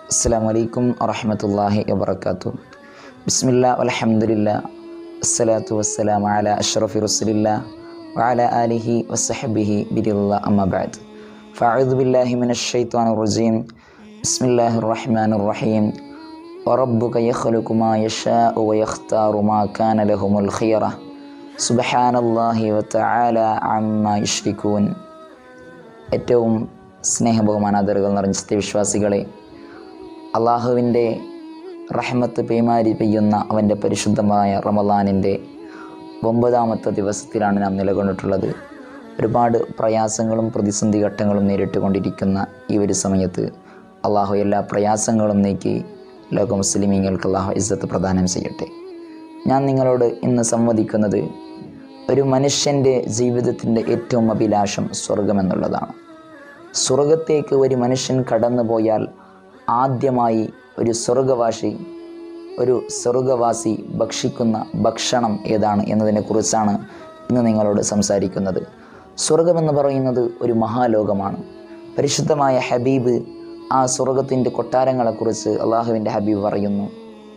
അസ്സാം വലൈക്കും വറഹമത്തല്ലാഹി വബർക്കാത്തു ബിസ്മില്ല അലഹമുല്ല അസ്സലാത്തു വസ്സലാം അല അഷ്റഫി റസുലില്ല വഅല ആലിഹി വസഹബിഹി ബിരില്ല അമ്മബാദ് ഫഅൂദു ബില്ലാഹി മിനശ് ശൈത്വാനിർ റജീം ബിസ്മില്ലാഹിർ റഹ്മാനിർ റഹീം وربك يخلق ما يشاء ويختار ما كان لهم الخيرة سبحان الله وتعالى عما يشركون ഏറ്റവും സ്നേഹബഹുമാനാദരകൾ നിറഞ്ഞ സത്യവിശ്വാസികളെ അള്ളാഹുവിൻ്റെ റഹ്മത്ത് പേമാരി പെയ്യുന്ന അവൻ്റെ പരിശുദ്ധമായ റമലാനിൻ്റെ ഒമ്പതാമത്തെ ദിവസത്തിലാണ് നാം നിലകൊണ്ടിട്ടുള്ളത് ഒരുപാട് പ്രയാസങ്ങളും പ്രതിസന്ധി ഘട്ടങ്ങളും നേരിട്ടുകൊണ്ടിരിക്കുന്ന ഈ ഒരു സമയത്ത് അള്ളാഹു എല്ലാ പ്രയാസങ്ങളും നീക്കി ലോക മുസ്ലിമീങ്ങൾക്ക് അള്ളാഹു ഇസ്സത്ത് പ്രദാനം ചെയ്യട്ടെ ഞാൻ നിങ്ങളോട് ഇന്ന് സംവദിക്കുന്നത് ഒരു മനുഷ്യൻ്റെ ജീവിതത്തിൻ്റെ ഏറ്റവും അഭിലാഷം സ്വർഗമെന്നുള്ളതാണ് സ്വർഗത്തേക്ക് ഒരു മനുഷ്യൻ കടന്നു പോയാൽ ആദ്യമായി ഒരു സ്വർഗവാസി ഒരു സ്വർഗവാസി ഭക്ഷിക്കുന്ന ഭക്ഷണം ഏതാണ് എന്നതിനെക്കുറിച്ചാണ് ഇന്ന് നിങ്ങളോട് സംസാരിക്കുന്നത് സ്വർഗമെന്ന് പറയുന്നത് ഒരു മഹാലോകമാണ് പരിശുദ്ധമായ ഹബീബ് ആ സ്വർഗത്തിൻ്റെ കൊട്ടാരങ്ങളെക്കുറിച്ച് അള്ളാഹുവിൻ്റെ ഹബീബ് പറയുന്നു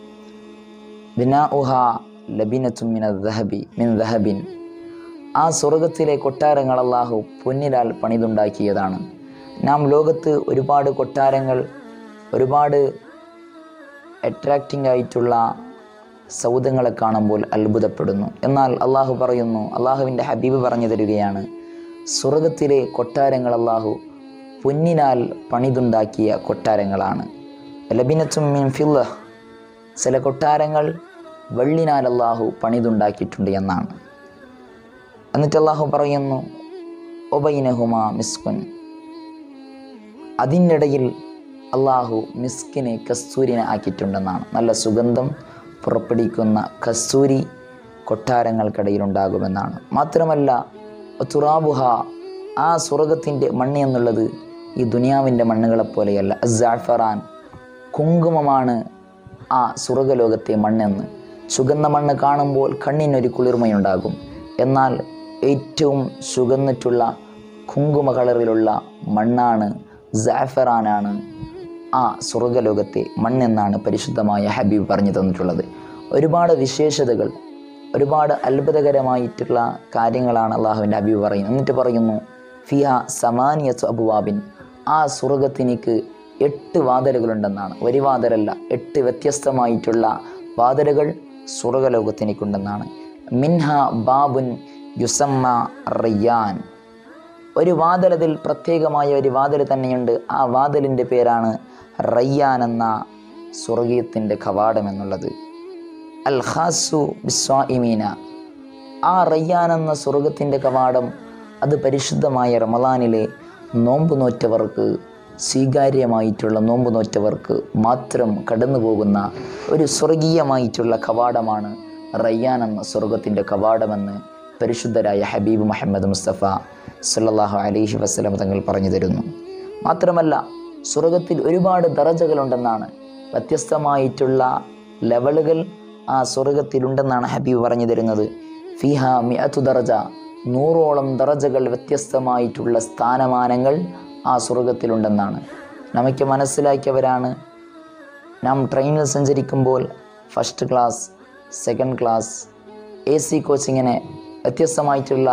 ബിനാ ഉഹ ലബിനത്തും മിന ദഹബി മിൻ ദഹബിൻ ആ സ്വർഗത്തിലെ കൊട്ടാരങ്ങൾ അള്ളാഹു പൊന്നിലാൽ പണിതുണ്ടാക്കിയതാണ് നാം ലോകത്ത് ഒരുപാട് കൊട്ടാരങ്ങൾ ഒരുപാട് അട്രാക്റ്റിംഗ് ആയിട്ടുള്ള സൗദങ്ങളെ കാണുമ്പോൾ അത്ഭുതപ്പെടുന്നു എന്നാൽ അള്ളാഹു പറയുന്നു അള്ളാഹുവിൻ്റെ ഹബീബ് പറഞ്ഞു തരികയാണ് സ്വർഗത്തിലെ കൊട്ടാരങ്ങൾ അള്ളാഹു പൊന്നിനാൽ പണിതുണ്ടാക്കിയ കൊട്ടാരങ്ങളാണ് ലബിനത്തും മീൻ ഫില്ല ചില കൊട്ടാരങ്ങൾ വെള്ളിനാൽ അള്ളാഹു പണിതുണ്ടാക്കിയിട്ടുണ്ട് എന്നാണ് എന്നിട്ട് അള്ളാഹു പറയുന്നു ഒബൈനഹുമ മിസ്കുൻ അതിനിടയിൽ അള്ളാഹു മിസ്കിനെ കസ്തൂരിനെ ആക്കിയിട്ടുണ്ടെന്നാണ് നല്ല സുഗന്ധം പുറപ്പെടുവിക്കുന്ന കസ്തൂരി കൊട്ടാരങ്ങൾക്കിടയിൽ ഉണ്ടാകുമെന്നാണ് മാത്രമല്ല തുറാബുഹ ആ സ്വർഗത്തിൻ്റെ മണ്ണ് എന്നുള്ളത് ഈ ദുനിയാവിൻ്റെ മണ്ണുകളെപ്പോലെയല്ല ജാഫറാൻ കുങ്കുമമാണ് ആ സ്വർഗലോകത്തെ മണ്ണെന്ന് സുഗന്ധ മണ്ണ് കാണുമ്പോൾ കണ്ണിനൊരു കുളിർമയുണ്ടാകും എന്നാൽ ഏറ്റവും സുഗന്നിട്ടുള്ള കുങ്കുമ കളറിലുള്ള മണ്ണാണ് ജാഫറാനാണ് ആ സ്വർഗലോകത്തെ മണ്ണെന്നാണ് പരിശുദ്ധമായ ഹബീബ് പറഞ്ഞു തന്നിട്ടുള്ളത് ഒരുപാട് വിശേഷതകൾ ഒരുപാട് അത്ഭുതകരമായിട്ടുള്ള കാര്യങ്ങളാണ് അള്ളാഹുവിൻ്റെ ഹബീബ് പറയുന്നത് എന്നിട്ട് പറയുന്നു ഫിയ സമാനിയത്ത് അബുവാബിൻ ആ സ്വർഗത്തിനിക്ക് എട്ട് വാതിലുകളുണ്ടെന്നാണ് ഒരു വാതിലല്ല എട്ട് വ്യത്യസ്തമായിട്ടുള്ള വാതിലുകൾ സ്വർഗലോകത്തിനിക്കുണ്ടെന്നാണ് മിൻഹ ബാബുൻ യുസമ്മ റയ്യാൻ ഒരു വാതിലതിൽ പ്രത്യേകമായ ഒരു വാതിൽ തന്നെയുണ്ട് ആ വാതിലിൻ്റെ പേരാണ് റയ്യാൻ എന്ന സ്വർഗീയത്തിൻ്റെ കവാടം എന്നുള്ളത് അൽ ഖാസു ബിസ്വാഇമീന ആ റയ്യാൻ എന്ന സ്വർഗത്തിൻ്റെ കവാടം അത് പരിശുദ്ധമായ റമലാനിലെ നോമ്പ് നോറ്റവർക്ക് സ്വീകാര്യമായിട്ടുള്ള നോമ്പ് നോറ്റവർക്ക് മാത്രം കടന്നു പോകുന്ന ഒരു സ്വർഗീയമായിട്ടുള്ള കവാടമാണ് റയ്യാൻ എന്ന സ്വർഗത്തിൻ്റെ കവാടമെന്ന് പരിശുദ്ധരായ ഹബീബ് മുഹമ്മദ് മുസ്തഫ സല്ലാഹു അലൈഹി വസ്ലം തങ്ങൾ പറഞ്ഞു തരുന്നു മാത്രമല്ല സ്വർഗത്തിൽ ഒരുപാട് ദറജകളുണ്ടെന്നാണ് വ്യത്യസ്തമായിട്ടുള്ള ലെവലുകൾ ആ സ്വർഗത്തിലുണ്ടെന്നാണ് ഹബീബ് പറഞ്ഞു തരുന്നത് ഫിഹ മിഅത്തു ദറജ നൂറോളം ദറജകൾ വ്യത്യസ്തമായിട്ടുള്ള സ്ഥാനമാനങ്ങൾ ആ സ്വർഗത്തിലുണ്ടെന്നാണ് നമുക്ക് മനസ്സിലാക്കിയവരാണ് നാം ട്രെയിനിൽ സഞ്ചരിക്കുമ്പോൾ first class second class A C കോച്ചിങ്ങിനെ വ്യത്യസ്തമായിട്ടുള്ള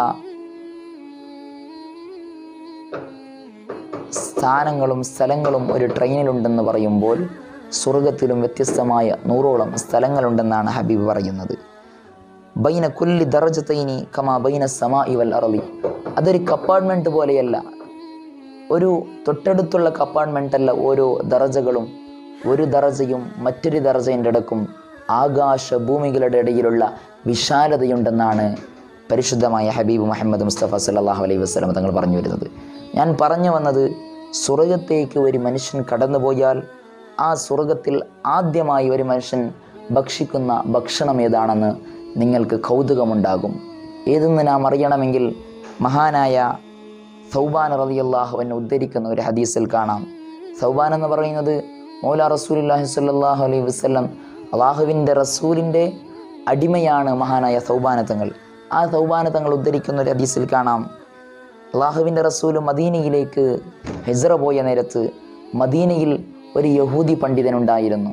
സ്ഥാനങ്ങളും സ്ഥലങ്ങളും ഒരു ട്രെയിനിലുണ്ടെന്ന് പറയുമ്പോൾ സ്വർഗത്തിലും വ്യത്യസ്തമായ നൂറോളം സ്ഥലങ്ങളുണ്ടെന്നാണ് ഹബീബ് പറയുന്നത് ബൈന കുല്ലി ദറജത്തൈനി കമാ ബൈന സമാ ഇവൽ അറളി അതൊരു കപ്പാർട്ട്മെൻറ്റ് പോലെയല്ല ഒരു തൊട്ടടുത്തുള്ള കപ്പാർട്ട്മെൻ്റ് അല്ല ഓരോ ദറജകളും ഒരു ദറജയും മറ്റൊരു ദറജയുടെ ഇടക്കും ആകാശ ഭൂമികളുടെ ഇടയിലുള്ള വിശാലതയുണ്ടെന്നാണ് പരിശുദ്ധമായ ഹബീബ് മുഹമ്മദ് മുസ്തഫ സല്ലാഹു അലൈഹി വസ്ലം തങ്ങൾ പറഞ്ഞു വരുന്നത് ഞാൻ പറഞ്ഞു വന്നത് സ്വർഗത്തേക്ക് ഒരു മനുഷ്യൻ കടന്നുപോയാൽ ആ സ്വർഗത്തിൽ ആദ്യമായി ഒരു മനുഷ്യൻ ഭക്ഷിക്കുന്ന ഭക്ഷണം ഏതാണെന്ന് നിങ്ങൾക്ക് കൗതുകമുണ്ടാകും ഏതെന്ന് നാം അറിയണമെങ്കിൽ മഹാനായ സൗബാൻ റളിയല്ലാഹു എന്നെ ഉദ്ധരിക്കുന്ന ഒരു ഹദീസിൽ കാണാം സൗബാൻ എന്ന് പറയുന്നത് മൗല റസൂലുല്ലാഹി സ്വല്ലല്ലാഹു അലൈഹി വസല്ലം അള്ളാഹുവിൻ്റെ റസൂലിൻ്റെ അടിമയാണ് മഹാനായ സൗബാനത്തങ്ങൾ ആ സൗബാനത്തങ്ങൾ ഉദ്ധരിക്കുന്ന ഒരു ഹദീസിൽ കാണാം അള്ളാഹുവിൻ്റെ റസൂൽ മദീനയിലേക്ക് ഹിസ്ര പോയ നേരത്ത് മദീനയിൽ ഒരു യഹൂദി പണ്ഡിതനുണ്ടായിരുന്നു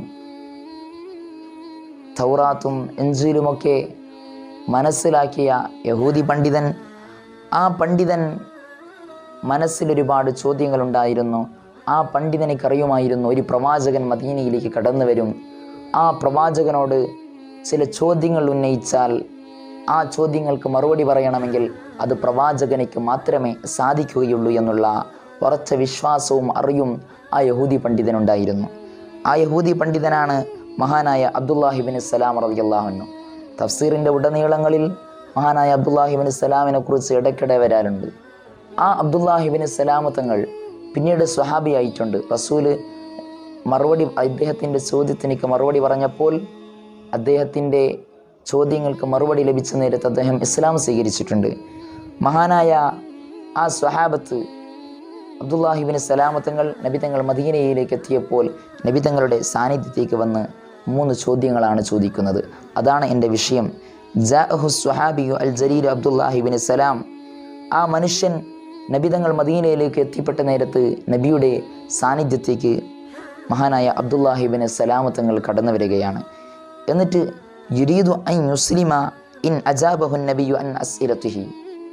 തൗറാത്തും എഞ്ചിലുമൊക്കെ മനസ്സിലാക്കിയ യഹൂദി പണ്ഡിതൻ ആ പണ്ഡിതൻ മനസ്സിലൊരുപാട് ചോദ്യങ്ങളുണ്ടായിരുന്നു ആ പണ്ഡിതനിക്കറിയുമായിരുന്നു ഒരു പ്രവാചകൻ മദീനയിലേക്ക് കടന്നു വരും ആ പ്രവാചകനോട് ചില ചോദ്യങ്ങൾ ഉന്നയിച്ചാൽ ആ ചോദ്യങ്ങൾക്ക് മറുപടി പറയണമെങ്കിൽ അത് പ്രവാചകനിക്ക് മാത്രമേ സാധിക്കുകയുള്ളൂ എന്നുള്ള ഉറച്ച വിശ്വാസവും അറിയും ആ യഹൂദി പണ്ഡിതനുണ്ടായിരുന്നു ആ യഹൂദി പണ്ഡിതനാണ് മഹാനായ അബ്ദുല്ലാഹിബിൻ സലാം റളിയല്ലാഹുന്നു തഫ്സീറിൻ്റെ ഉടനീളങ്ങളിൽ മഹാനായ അബ്ദുല്ലാഹിബിൻ സലാമിനെ കുറിച്ച് ഇടയ്ക്കിടെ വരാറുണ്ട് ആ അബ്ദുല്ലാഹിബിൻ സലാമ തങ്ങൾ പിന്നീട് സ്വഹാബിയായിട്ടുണ്ട് റസൂല് മറുപടി അദ്ദേഹത്തിൻ്റെ ചോദ്യത്തിനേക്ക് മറുപടി പറഞ്ഞപ്പോൾ അദ്ദേഹത്തിൻ്റെ ചോദ്യങ്ങൾക്ക് മറുപടി ലഭിച്ച നേരത്ത് അദ്ദേഹം ഇസ്ലാം സ്വീകരിച്ചിട്ടുണ്ട് മഹാനായ ആ സ്വഹാബത്ത് അബ്ദുല്ലാഹിബിന് സലാമത്തങ്ങൾ നബിതങ്ങൾ മദീനയിലേക്ക് എത്തിയപ്പോൾ നബിതങ്ങളുടെ സാന്നിധ്യത്തേക്ക് വന്ന് മൂന്ന് ചോദ്യങ്ങളാണ് ചോദിക്കുന്നത് അതാണ് എൻ്റെ വിഷയം ജാഹു സ്വഹാബിയു അൽ ജലീൽ അബ്ദുല്ലാഹിബിന് സലാം ആ മനുഷ്യൻ നബിതങ്ങൾ മദീനയിലേക്ക് എത്തിപ്പെട്ട നേരത്ത് നബിയുടെ സാന്നിധ്യത്തേക്ക് മഹാനായ അബ്ദുല്ലാഹിബിന് സലാമത്തങ്ങൾ കടന്നു വരികയാണ് എന്നിട്ട് യുരീദു അൻ യുസ്ലിമ ഇൻ അജാബഹുൻ നബിയു അൻ അസ്ഇലത്തുഹി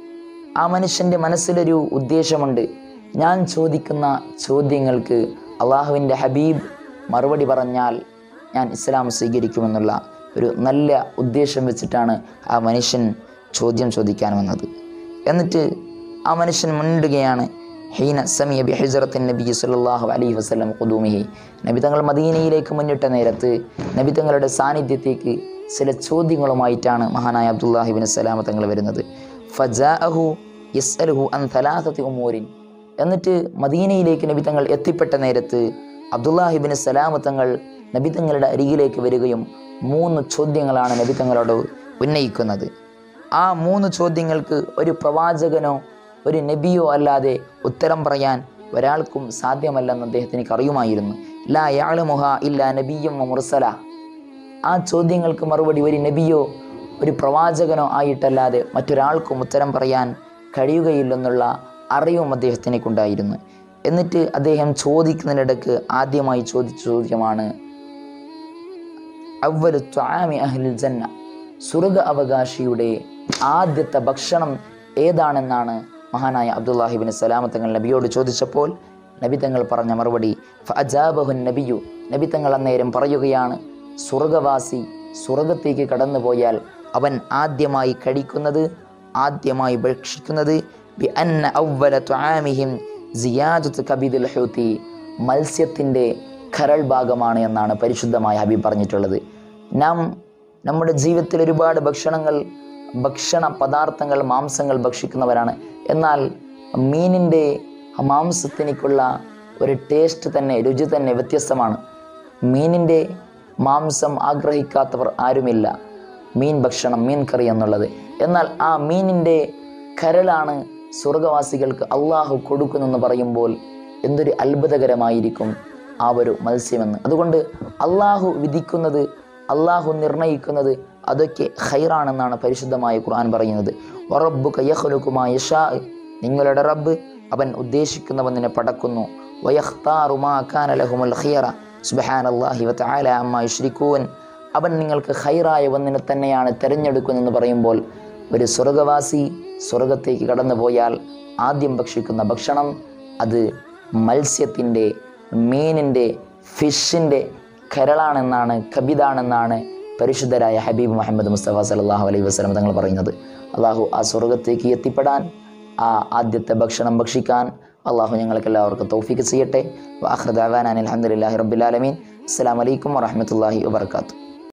ആ മനുഷ്യൻ്റെ മനസ്സിലൊരു ഉദ്ദേശമുണ്ട് ഞാൻ ചോദിക്കുന്ന ചോദ്യങ്ങൾക്ക് അള്ളാഹുവിൻ്റെ ഹബീബ് മറുപടി പറഞ്ഞാൽ ഞാൻ ഇസ്ലാം സ്വീകരിക്കുമെന്നുള്ള ഒരു നല്ല ഉദ്ദേശം വെച്ചിട്ടാണ് ആ മനുഷ്യൻ ചോദ്യം ചോദിക്കാൻ വന്നത് എന്നിട്ട് ആ മനുഷ്യൻ മുന്നിടുകയാണ് ഹീന സമിയ ബി ഹിജറത്തിൻ നബി സല്ലല്ലാഹു അലൈഹി വസല്ലം ഖുദൂമിഹി നബി തങ്ങൾ മദീനയിലേക്ക് മുന്നിട്ട നേരത്ത് നബി തങ്ങളുടെ സാന്നിധ്യത്തേക്ക് ചില ചോദ്യങ്ങളുമായിട്ടാണ് മഹാനായ അബ്ദുല്ലാഹിബിൻ സലാമ തങ്ങൾ വരുന്നത് ഫജാഅഹു യസ്അലുഹു അൻ തലാസത്തി ഉമൂരിൻ എന്നിട്ട് മദീനയിലേക്ക് നബി തങ്ങൾ എത്തിപ്പെട്ട നേരത്ത് അബ്ദുല്ലാഹിബിൻ സലാമ തങ്ങൾ നബി തങ്ങളുടെ അരികിലേക്ക് വരികയും മൂന്ന് ചോദ്യങ്ങളാണ് നബി തങ്ങളോട് ഉന്നയിക്കുന്നത് ആ മൂന്ന് ചോദ്യങ്ങൾക്ക് ഒരു പ്രവാചകനോ ഒരു നബിയോ അല്ലാതെ ഉത്തരം പറയാൻ ഒരാൾക്കും സാധ്യമല്ലെന്ന് അദ്ദേഹത്തിന് അറിയുമായിരുന്നു ലാ യാളുമുഹ ഇല്ല നബിയും മുർസല ആ ചോദ്യങ്ങൾക്ക് മറുപടി ഒരു നബിയോ ഒരു പ്രവാചകനോ ആയിട്ടല്ലാതെ മറ്റൊരാൾക്കും ഉത്തരം പറയാൻ കഴിയുകയില്ലെന്നുള്ള അറിവും അദ്ദേഹത്തിനേക്കുണ്ടായിരുന്നു എന്നിട്ട് അദ്ദേഹം ചോദിക്കുന്നതിനിടക്ക് ആദ്യമായി ചോദിച്ച ചോദ്യമാണ് അവലു ത്വാമി അഹ്ലിൽ ജന്ന സ്വർഗ അവകാശിയുടെ ആദ്യത്തെ ഭക്ഷണം ഏതാണെന്നാണ് മഹാനായ അബ്ദുല്ലാഹിബിൻ സലാമത്തങ്ങൾ നബിയോട് ചോദിച്ചപ്പോൾ നബി തങ്ങൾ പറഞ്ഞ മറുപടി ഫഅജാബഹുൻ നബിയു നബി തങ്ങൾ അന്നേരം പറയുകയാണ് സ്വർഗവാസി സ്വർഗത്തേക്ക് കടന്നുപോയാൽ അവൻ ആദ്യമായി കഴിക്കുന്നത് ആദ്യമായി ഭക്ഷിക്കുന്നത് ബി അന്ന അവല ത്വാമിഹിം സിയാദത്ത് കബീദുൽ ഹൂത്തി മത്സ്യത്തിൻ്റെ കരൾ ഭാഗമാണ് എന്നാണ് പരിശുദ്ധമായ ഹബീബ് പറഞ്ഞിട്ടുള്ളത് നാം നമ്മുടെ ജീവിതത്തിൽ ഒരുപാട് ഭക്ഷണങ്ങൾ ഭക്ഷണ പദാർത്ഥങ്ങൾ മാംസങ്ങൾ ഭക്ഷിക്കുന്നവരാണ് എന്നാൽ മീനിൻ്റെ മാംസത്തിനേക്കുള്ള ഒരു ടേസ്റ്റ് തന്നെ രുചി തന്നെ വ്യത്യസ്തമാണ് മീനിൻ്റെ മാംസം ആഗ്രഹിക്കാത്തവർ ആരുമില്ല മീൻ ഭക്ഷണം മീൻ കറി എന്നുള്ളത് എന്നാൽ ആ മീനിൻ്റെ കരളാണ് സ്വർഗവാസികൾക്ക് അള്ളാഹു കൊടുക്കുന്നെന്ന് പറയുമ്പോൾ എന്തൊരു അത്ഭുതകരമായിരിക്കും ആ ഒരു മത്സ്യമെന്ന് അതുകൊണ്ട് അള്ളാഹു വിധിക്കുന്നത് അള്ളാഹു നിർണയിക്കുന്നത് അതൊക്കെ ഖൈറാണെന്നാണ് പരിശുദ്ധമായ ഖുർആൻ പറയുന്നത് വറബ്ബു കയ്യഹലുക്കുമായ യഷാ നിങ്ങളുടെ റബ്ബ് അവൻ ഉദ്ദേശിക്കുന്നവനെ പടക്കുന്നു വയഖ്താറുമാ കാന ലഹുമുൽ ഖിയറ സുബ്ഹാനല്ലാഹി വതആല അമ്മാ യുശ്രികൂൻ അവൻ നിങ്ങൾക്ക് ഖൈറായ ഒന്നിനെ തന്നെയാണ് തിരഞ്ഞെടുക്കുന്നതെന്ന് പറയുമ്പോൾ ഒരു സ്വർഗവാസി സ്വർഗത്തേക്ക് കടന്നു പോയാൽ ആദ്യം ഭക്ഷിക്കുന്ന ഭക്ഷണം അത് മത്സ്യത്തിൻ്റെ മീനിൻ്റെ ഫിഷിൻ്റെ കരളാണെന്നാണ് കബിതാണെന്നാണ് പരിശുദ്ധരായ ഹബീബ് മുഹമ്മദ് മുസ്തഫ സല്ലാഹു അലൈഹി വസ്ലം തങ്ങൾ പറയുന്നത് അള്ളാഹു ആ സ്വർഗത്തേക്ക് എത്തിപ്പെടാൻ ആ ആദ്യത്തെ ഭക്ഷണം ഭക്ഷിക്കാൻ അള്ളാഹു ഞങ്ങൾക്ക് എല്ലാവർക്കും തൗഫീക്ക് ചെയ്യട്ടെ വാഹൃദാൻ അലഹമുല്ലാഹി റബ്ബുലാലമീൻ അസ്സാം വലൈക്കും വറഹമത്തല്ലാഹി വാബർക്കാത്തു